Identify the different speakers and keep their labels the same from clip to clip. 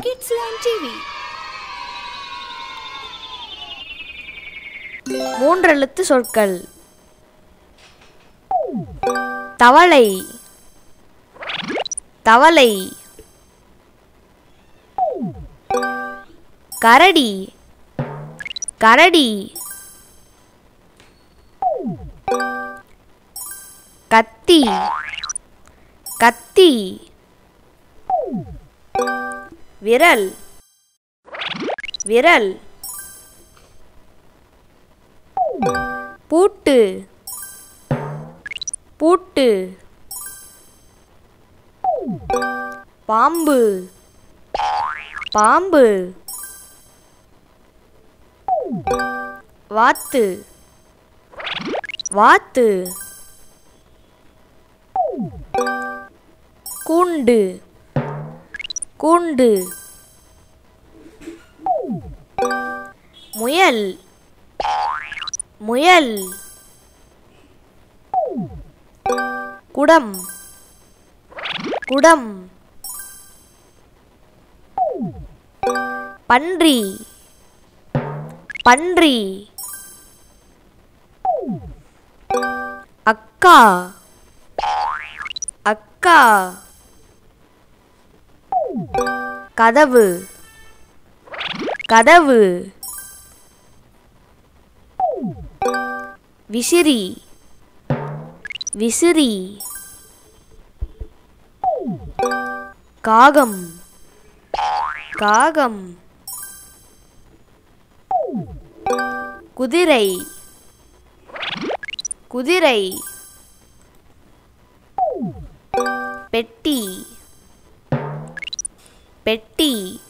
Speaker 1: Kids Learn TV.
Speaker 2: மூன்றெழுத்து சொற்கள் தவளை தவளை கரடி கரடி கத்தி கத்தி விரல் விரல் பூட்டு பூட்டு பாம்பு பாம்பு வாத்து வாத்து கூண்டு கூண்டு முயல் முயல் குடம் குடம் பன்றி பன்றி அக்கா அக்கா கதவு கதவு விசிறி விசிறி காகம் காகம் குதிரை குதிரை பெட்டி பெட்டி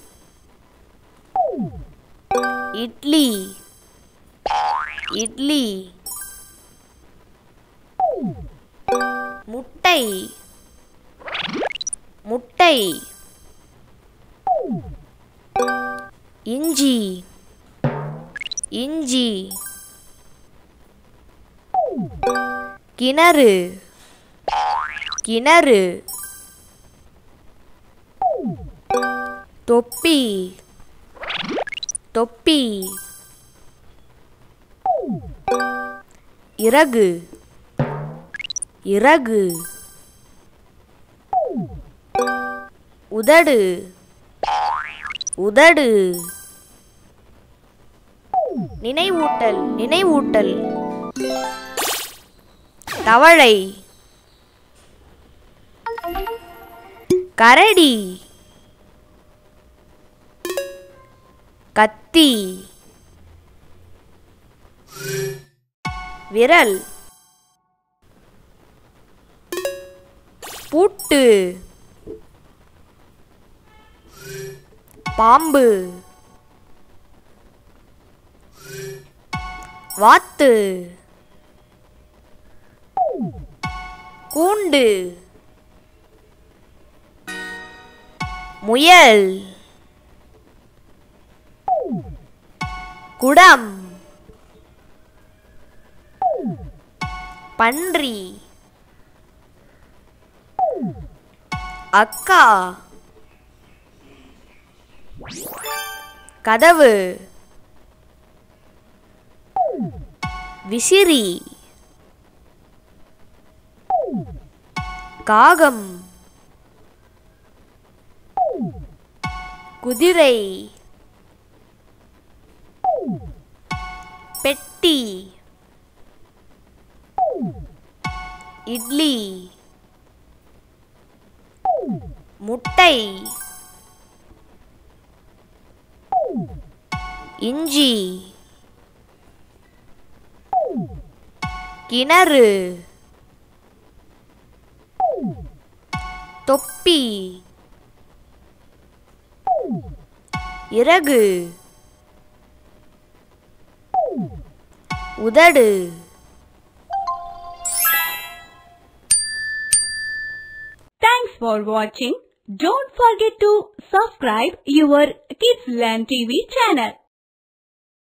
Speaker 2: இட்லி இட்லி முட்டை முட்டை இஞ்சி இஞ்சி கிணறு கிணறு தொப்பி தொப்பி இறகு இறகு உதடு உதடு நினைவூட்டல் நினைவூட்டல் தவளை கரடி கத்தி விரல் பூட்டு பாம்பு வாத்து கூண்டு முயல் குடம் பன்றி அக்கா கதவு விசிறி காகம் குதிரை பெட்டி இட்லி முட்டை இஞ்சி கிணறு தொப்பி இறகு உதடு
Speaker 1: Thanks for watching. Don't forget to subscribe your Kids Learn TV channel.